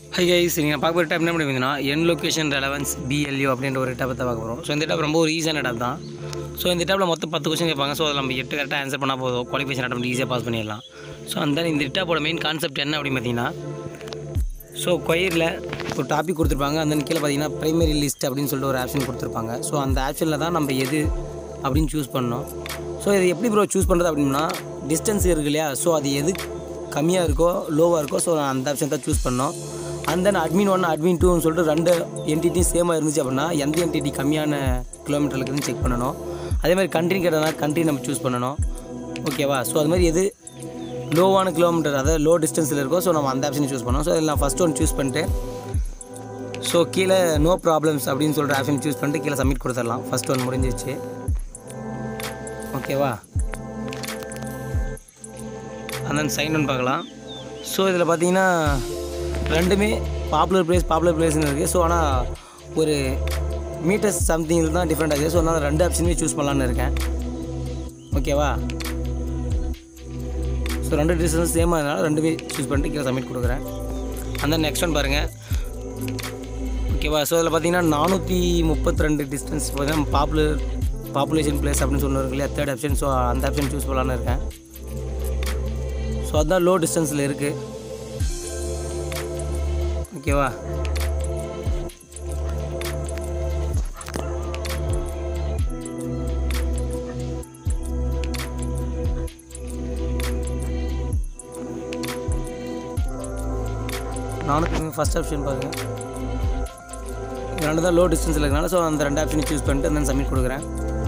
hi guys நீங்கள் பார்க்க போகிற டைப் என்ன பண்ணுவீங்கன்னா என் லொக்கேஷன் ரெலவன்ஸ் பிஎல்யூ அப்படின்ற ஒரு டாப்பை தான் பார்க்க போகிறோம் ஸோ இந்த டாப் ரொம்ப ஒரு ஈஸியான டாப் தான் ஸோ இந்த டாப்பில் மொத்தம் பத்து கொஸ்டின் கேட்பாங்க ஸோ அதில் நம்ம எட்டு கரெக்டாக ஆன்சர் பண்ணால் போதும் குவாலிஃபிகேஷன் அட்டம் ஈஸியாக பாஸ் பண்ணிடலாம் ஸோ அந்த இந்த டாப்போட மெயின் கான்செப்ட் என்ன அப்படின்னு பார்த்தீங்கன்னா ஸோ கொயரில் ஒரு டாபிக் கொடுத்துருப்பாங்க அந்த கீழே பார்த்தீங்கன்னா ப்ரைமரி லிஸ்ட் அப்படின்னு சொல்லிட்டு ஒரு ஆப்ஷன் கொடுத்துருப்பாங்க ஸோ அந்த ஆப்ஷனில் தான் நம்ம எது அப்படின்னு சூஸ் பண்ணோம் ஸோ இது எப்படி ப்ரோ சூஸ் பண்ணுறது அப்படின்னா டிஸ்டன்ஸ் இருக்கு இல்லையா ஸோ அது எது கம்மியாக இருக்கோ லோவாக இருக்கோ ஸோ நான் அந்த ஆப்ஷன் தான் சூஸ் பண்ணோம் and then admin one admin டூன்னு சொல்லிட்டு ரெண்டு என்டிட்டியும் சேமாக இருந்துச்சு அப்படின்னா எந்த என்டிட்டி கம்மியான கிலோமீட்டர் இருக்குதுன்னு செக் பண்ணணும் அதே மாதிரி கண்ட்ரி கேட்டதுனா கண்ட்ரி நம்ம சூஸ் பண்ணணும் ஓகேவா ஸோ அது மாதிரி எது லோவான கிலோமீட்டர் அதாவது லோ டிஸ்டன்ஸில் இருக்கோ ஸோ நம்ம அந்த ஆப்ஷனை சூஸ் பண்ணோம் ஸோ இதில் நான் ஃபஸ்ட் ஒன் சூஸ் பண்ணிட்டு ஸோ கீழே நோ ப்ராப்ளம்ஸ் அப்படின்னு சொல்கிற ஆப்ஷன் சூஸ் பண்ணிட்டு கீழே சப்மிட் கொடுத்துடலாம் ஃபஸ்ட் ஒன் முடிஞ்சிச்சு ஓகேவா அந்த சைன் ஒன் பார்க்கலாம் ஸோ இதில் பார்த்தீங்கன்னா ரெண்டுமே பாப்புலர் பிளேஸ் பாப்புலர் பிளேஸ்னு இருக்குது ஸோ ஆனால் ஒரு மீட்டர்ஸ் சம்திங் தான் டிஃப்ரெண்ட் ஆகுது ஸோ அதனால் ரெண்டு ஆப்ஷனுமே சூஸ் பண்ணலான்னு இருக்கேன் ஓகேவா ஸோ ரெண்டு டிஸ்டன்ஸ் சேமாக இருந்தாலும் ரெண்டுமே சூஸ் பண்ணிட்டு கீழே சப்மிட் கொடுக்குறேன் அந்த நெக்ஸ்ட் ஒன் பாருங்கள் ஓகேவா ஸோ இதில் பார்த்தீங்கன்னா நானூற்றி முப்பத்தி ரெண்டு டிஸ்டன்ஸ் பார்த்தீங்கன்னா பாப்புலர் பாப்புலேஷன் பிளேஸ் அப்படின்னு சொல்லுவாங்க இல்லையா தேர்ட் ஆப்ஷன் ஸோ அந்த ஆப்ஷன் சூஸ் பண்ணலான்னு இருக்கேன் ஸோ அதுதான் லோ டிஸ்டன்ஸில் இருக்குது ஓகேவா நானும் ஃபஸ்ட் ஆப்ஷன் பாருங்கள் இது ரெண்டு தான் லோ டிஸ்டன்ஸில் இருக்கனால ஸோ அந்த ரெண்டு ஆப்ஷனையும் சூஸ் பண்ணிட்டு அந்த சப்மிட் கொடுக்குறேன்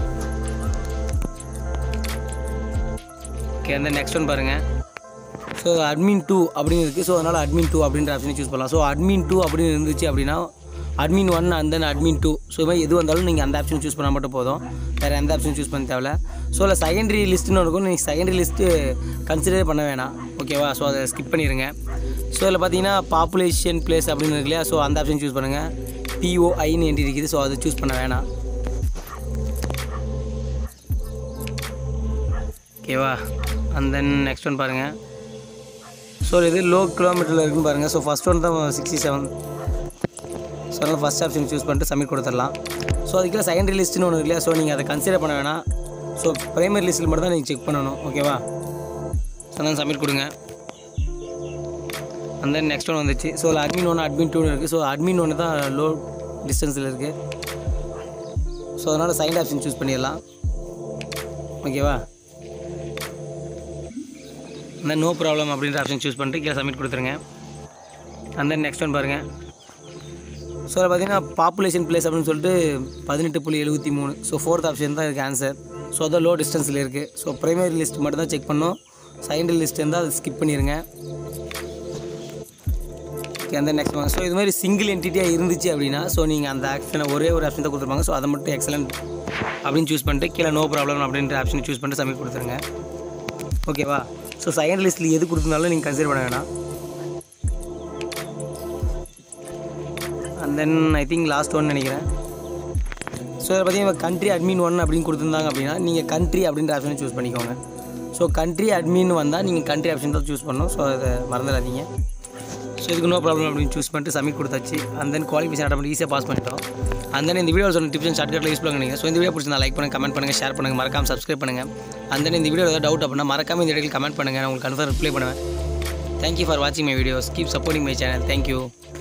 ஓகே அந்த நெக்ஸ்ட் ஒன் பாருங்கள் ஸோ அட்மின் டூ அப்படின்னு இருக்குது ஸோ அதனால் அட்மின் டூ அப்படின்ற ஆப்ஷனை சூஸ் பண்ணலாம் ஸோ அட்மின் டூ அப்படின்னு இருந்துச்சு அப்படின்னா admin one and then admin two so இது மாதிரி எது வந்தாலும் நீங்கள் அந்த ஆப்ஷன் சூஸ் பண்ணால் மட்டும் போதும் வேறு எந்த ஆப்ஷன் சூஸ் பண்ண தேவையில்ல ஸோ இல்லை செகண்டரி லிஸ்ட்டுன்னு இருக்கும் நீங்கள் செகண்டரி லிஸ்ட்டு கன்சிடர் பண்ண வேணாம் ஓகேவா ஸோ அதை ஸ்கிப் பண்ணிடுங்க ஸோ இதில் பார்த்தீங்கன்னா பாப்புலேஷன் பிளேஸ் அப்படின்னு இருக்கு இல்லையா ஸோ அந்த ஆப்ஷன் சூஸ் பண்ணுங்கள் பிஓஐன்னு என்ட்ரி இருக்குது ஸோ அதை சூஸ் பண்ண வேணாம் ஓகேவா அண்ட் தென் நெக்ஸ்ட் ஒன் பாருங்கள் ஸோ இது லோ கிலோமீட்டரில் இருக்குன்னு பாருங்கள் ஸோ ஃபஸ்ட் ஒன் தான் சிக்ஸ்டி செவன் ஸோ அதனால் ஃபஸ்ட் ஆப்ஷன் சூஸ் பண்ணிட்டு சப்மிட் கொடுத்துடலாம் ஸோ அதுக்குள்ள செகண்டரி லிஸ்ட்டுன்னு ஒன்று இருக்கு இல்லையா ஸோ நீங்கள் அதை கன்சிடர் பண்ண வேணாம் ஸோ ப்ரைமரி லிஸ்ட்டில் மட்டும் தான் நீங்கள் செக் பண்ணணும் ஓகேவா ஸோ அதனால் சப்மிட் கொடுங்க அந்த தென் நெக்ஸ்ட் ஒன் வந்துச்சு ஸோ அதில் அட்மின் ஒன்று அட்மின் டூன்னு இருக்குது ஸோ அட்மின் ஒன்று தான் லோ டிஸ்டன்ஸில் இருக்குது ஸோ அதனால் செகண்ட் ஆப்ஷன் சூஸ் பண்ணிடலாம் ஓகேவா அந்த நோ ப்ராப்ளம் அப்படின்ற ஆப்ஷன் சூஸ் பண்ணிட்டு கீழே சப்மிட் கொடுத்துருங்க அந்த தென் நெக்ஸ்ட் ஒன் பாருங்கள் ஸோ அதில் பார்த்தீங்கன்னா பாப்புலேஷன் பிளேஸ் அப்படின்னு சொல்லிட்டு பதினெட்டு புள்ளி எழுபத்தி மூணு ஸோ ஃபோர்த் ஆப்ஷன் தான் இருக்குது ஆன்சர் ஸோ அதான் லோ டிஸ்டன்ஸில் இருக்குது ஸோ ப்ரைமரி லிஸ்ட் மட்டும் தான் செக் பண்ணோம் செகண்டரி லிஸ்ட் இருந்தால் அதை ஸ்கிப் பண்ணிடுங்க ஓகே அந்த நெக்ஸ்ட் ஸோ இது மாதிரி சிங்கிள் என்டிட்டியாக இருந்துச்சு அப்படின்னா ஸோ நீங்கள் அந்த ஆப்ஷனை ஒரே ஒரு ஆப்ஷன் தான் கொடுத்துருப்பாங்க ஸோ அதை மட்டும் எக்ஸலண்ட் அப்படின்னு சூஸ் பண்ணிட்டு கீழே நோ ப்ராப்ளம் அப்படின்ற ஆப்ஷனை சூஸ் பண்ணிட்டு சப்மிட் கொடுத்துருங்க ஓகேவா ஸோ செகண்ட் லிஸ்ட்டில் எது கொடுத்துருந்தாலும் நீங்கள் கன்சிடர் பண்ண வேணாம் and then I think last one நினைக்கிறேன் ஸோ இதில் பார்த்தீங்கன்னா கண்ட்ரி அட்மின் ஒன் அப்படின்னு கொடுத்துருந்தாங்க அப்படின்னா நீங்கள் கண்ட்ரி அப்படின்ற ஆப்ஷனை சூஸ் பண்ணிக்கோங்க ஸோ கண்ட்ரி அட்மின் வந்தால் நீங்கள் கண்ட்ரி ஆப்ஷன் தான் சூஸ் பண்ணணும் ஸோ அதை மறந்துடாதீங்க ஸோ இதுக்கு நோ ப்ராப்ளம் அப்படின்னு சூஸ் பண்ணிட்டு சப்மிட் கொடுத்தாச்சு அண்ட் தென் குவாலிஃபிகேஷன் அட்டம் ஈஸியாக பாஸ் பண்ணிட்டோம் அண்ட் தென் இந்த வீடியோ சொன்ன டிப்ஸ் அண்ட் ஷார்ட்கட்டில் யூஸ் பண்ணுங்க ஸோ இந்த வீடியோ பிடிச்சிருந்தா லைக் பண்ணுங்கள் கமெண்ட் பண்ணுங்கள் ஷேர் பண்ணுங்கள் மறக்காம சப்ஸ்கிரைப் பண்ணுங்கள் அண்ட் தென் இந்த வீடியோ ஏதாவது டவுட் அப்படின்னா மறக்காம இந்த இடத்துல கமெண்ட் பண்ணுங்கள் நான் உங்களுக்கு கன்ஃபார்ம் ரிப்ளை பண்ணுவேன் தேங்க்யூ ஃபார் வாட்சிங் my videos keep supporting my channel thank you